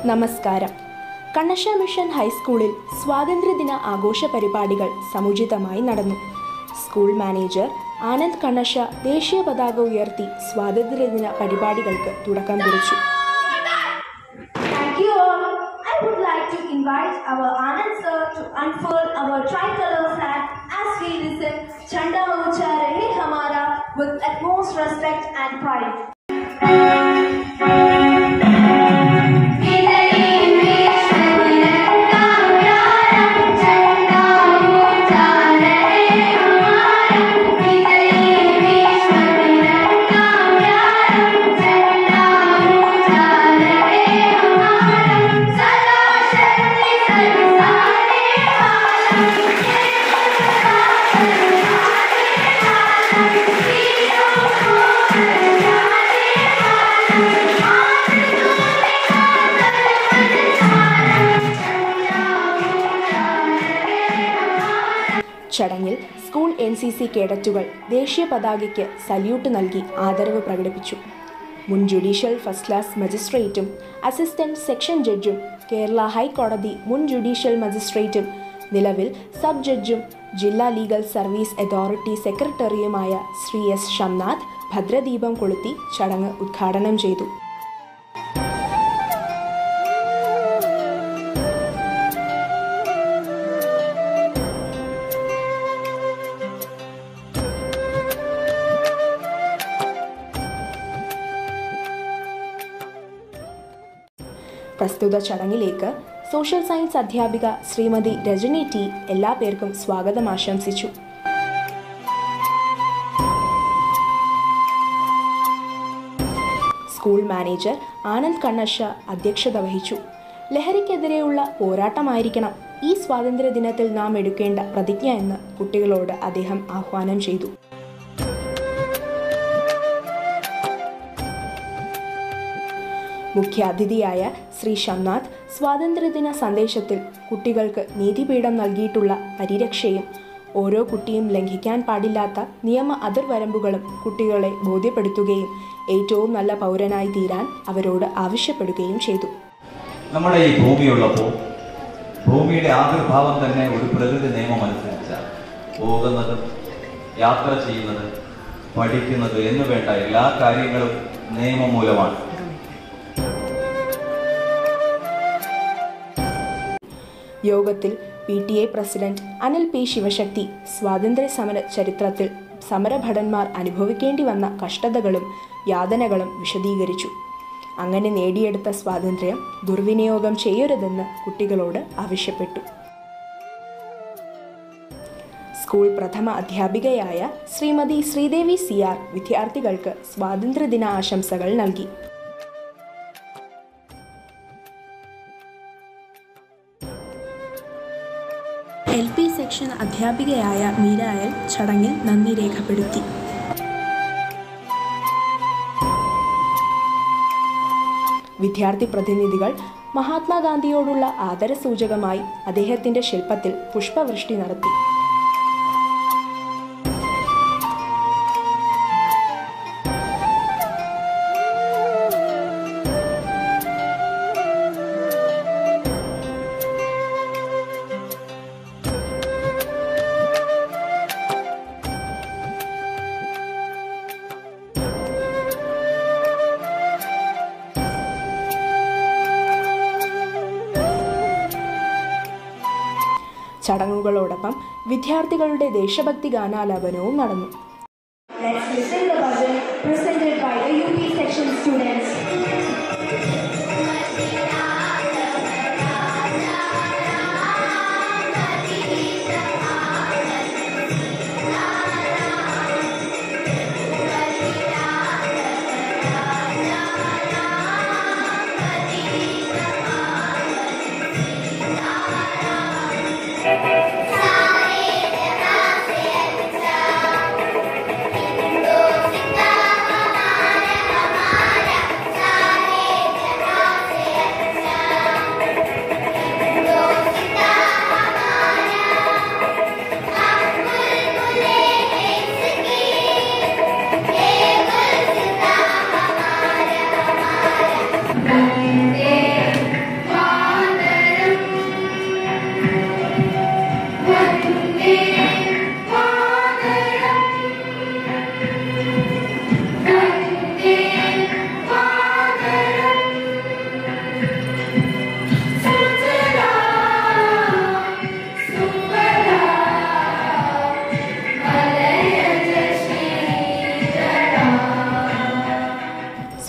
നമസ്കാരം കണ്ണശ മിഷൻ ഹൈസ്കൂളിൽ സ്വാതന്ത്ര്യദിന ആഘോഷ പരിപാടികൾ സമുചിതമായി നടന്നു സ്കൂൾ മാനേജർ ആനന്ദ് കണ്ണശ ദേശീയ പതാക ഉയർത്തി സ്വാതന്ത്ര്യദിന പരിപാടികൾക്ക് തുടക്കം കുറിച്ചു Thank you all. I would like to invite our Anand sir to unfold our tricolor flag as we listen Chanda Ucha Rahe Hamara with utmost respect and pride. ചടങ്ങിൽ സ്കൂൾ എൻ സി സി കേഡറ്റുകൾ ദേശീയ പതാകയ്ക്ക് salute നൽകി ആദരവ് പ്രകടിപ്പിച്ചു മുൻ judicial first class മജിസ്ട്രേറ്റും assistant section ജഡ്ജും കേരള ഹൈക്കോടതി മുൻ ജുഡീഷ്യൽ മജിസ്ട്രേറ്റും നിലവിൽ സബ് ജഡ്ജും ജില്ലാ ലീഗൽ സർവീസ് അതോറിറ്റി സെക്രട്ടറിയുമായ ശ്രീ എസ് ഷംനാഥ് ഭദ്രദീപം കൊളുത്തി ചടങ്ങ് ഉദ്ഘാടനം ചെയ്തു പ്രസ്തുത ചടങ്ങിലേക്ക് സോഷ്യൽ സയൻസ് അധ്യാപിക ശ്രീമതി രജനി ടി എല്ലാ പേർക്കും സ്വാഗതം ആശംസിച്ചു സ്കൂൾ മാനേജർ ആനന്ദ് കണ്ണശ അധ്യക്ഷത വഹിച്ചു ലഹരിക്കെതിരെയുള്ള പോരാട്ടമായിരിക്കണം ഈ സ്വാതന്ത്ര്യ ദിനത്തിൽ നാം എടുക്കേണ്ട പ്രതിജ്ഞ എന്ന് കുട്ടികളോട് അദ്ദേഹം ആഹ്വാനം ചെയ്തു മുഖ്യാതിഥിയായ ശ്രീ ഷംനാഥ് സ്വാതന്ത്ര്യദിന സന്ദേശത്തിൽ കുട്ടികൾക്ക് നീതിപീഠം നൽകിയിട്ടുള്ള പരിരക്ഷയും ഓരോ കുട്ടിയും ലംഘിക്കാൻ പാടില്ലാത്ത നിയമ അതിർവരമ്പുകളും കുട്ടികളെ ബോധ്യപ്പെടുത്തുകയും ഏറ്റവും നല്ല പൗരനായി തീരാൻ അവരോട് ആവശ്യപ്പെടുകയും ചെയ്തു നമ്മുടെ ഈ ഭൂമിയുള്ളപ്പോൾ ഭൂമിയുടെ ആവിർഭാവം തന്നെ ഒരു പ്രകൃതി നിയമം അനുസരിച്ചാണ് പോകുന്നത് യാത്ര ചെയ്യുന്നത് പഠിക്കുന്നത് എന്ന് വേണ്ട എല്ലാ കാര്യങ്ങളും നിയമം മൂലമാണ് യോഗത്തിൽ P T A president Anil P Sivasakthi സ്വാതന്ത്ര്യ സമര ചരിത്രത്തിൽ സമരഭടന്മാർ അനുഭവിക്കേണ്ടി വന്ന കഷ്ടതകളും യാതനകളും വിശദീകരിച്ചു അങ്ങനെ നേടിയെടുത്ത സ്വാതന്ത്ര്യം ദുർവിനിയോഗം ചെയ്യരുതെന്ന് കുട്ടികളോട് ആവശ്യപ്പെട്ടു സ്കൂൾ പ്രഥമ അധ്യാപികയായ ശ്രീമതി ശ്രീദേവി സി ആർ വിദ്യാർത്ഥികൾക്ക് സ്വാതന്ത്ര്യദിന ആശംസകൾ നൽകി എൽ പി സെക്ഷൻ അധ്യാപികയായ മീരായൽ ചടങ്ങിൽ നന്ദി രേഖപ്പെടുത്തി വിദ്യാർത്ഥി പ്രതിനിധികൾ മഹാത്മാഗാന്ധിയോടുള്ള ആദരസൂചകമായി അദ്ദേഹത്തിന്റെ ശില്പത്തിൽ പുഷ്പവൃഷ്ടി നടത്തി ചടങ്ങുകളോടൊപ്പം വിദ്യാർത്ഥികളുടെ ദേശഭക്തി ഗാനാലാപനവും നടന്നു Let's listen the bhajan presented by the UP section students. Hare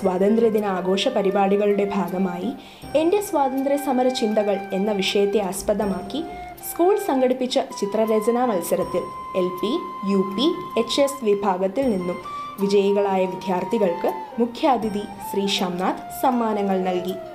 സ്വാതന്ത്ര്യദിന ആഘോഷ പരിപാടികളുടെ ഭാഗമായി എൻ്റെ സ്വാതന്ത്ര്യ സമര ചിന്തകൾ എന്ന വിഷയത്തെ ആസ്പദമാക്കി സ്കൂൾ സംഘടിപ്പിച്ച ചിത്രരചനാ മത്സരത്തിൽ L P U P H S വിഭാഗത്തിൽ നിന്നും വിജയികളായ വിദ്യാർത്ഥികൾക്ക് മുഖ്യാതിഥി ശ്രീ ഷംനാഥ് സമ്മാനങ്ങൾ നൽകി